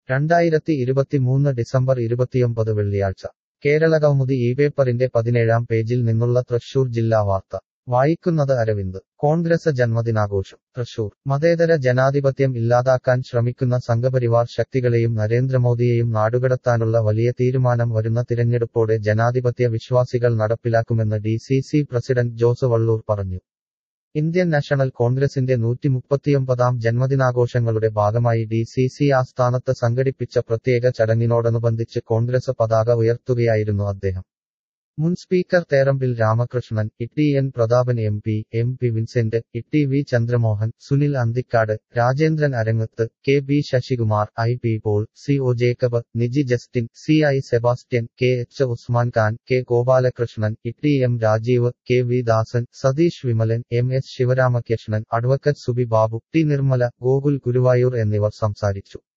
രണ്ടായിരത്തി ഇരുപത്തിമൂന്ന് ഡിസംബർ ഇരുപത്തിയൊമ്പത് വെള്ളിയാഴ്ച കേരള കൗമുദി ഈ പേപ്പറിന്റെ പതിനേഴാം പേജിൽ നിന്നുള്ള തൃശൂർ ജില്ലാ വാർത്ത വായിക്കുന്നത് അരവിന്ദ് കോൺഗ്രസ് ജന്മദിനാഘോഷം തൃശൂർ മതേതര ജനാധിപത്യം ഇല്ലാതാക്കാൻ ശ്രമിക്കുന്ന സംഘപരിവാർ ശക്തികളെയും നരേന്ദ്രമോദിയെയും നാടുകടത്താനുള്ള വലിയ തീരുമാനം വരുന്ന തിരഞ്ഞെടുപ്പോടെ ജനാധിപത്യ വിശ്വാസികൾ നടപ്പിലാക്കുമെന്ന് D C C president Jose Vallur പറഞ്ഞു ഇന്ത്യൻ നാഷണൽ കോൺഗ്രസിന്റെ നൂറ്റിമുപ്പത്തിയൊമ്പതാം ജന്മദിനാഘോഷങ്ങളുടെ ഭാഗമായി ഡി സി സി ആസ്ഥാനത്ത് സംഘടിപ്പിച്ച പ്രത്യേക ചടങ്ങിനോടനുബന്ധിച്ച് കോൺഗ്രസ് പതാക ഉയർത്തുകയായിരുന്നു അദ്ദേഹം മുൻ speaker Therambil Ramakrishnan T N Prathapan M P M P Vincent T V Chandramohan Sunil Anthikad Rajendran Arangath K B Sasikumar I P Paul C O Jacob Niji Justin C I Sebastian K H Usman Khan K Gopalakrishnan T M Rajeev K V Dasan Satheesh Vimalan M S Sivaramakrishnan advocate Subi Babu T Nirmala Gokul Guruvayur എന്നിവർ സംസാരിച്ചു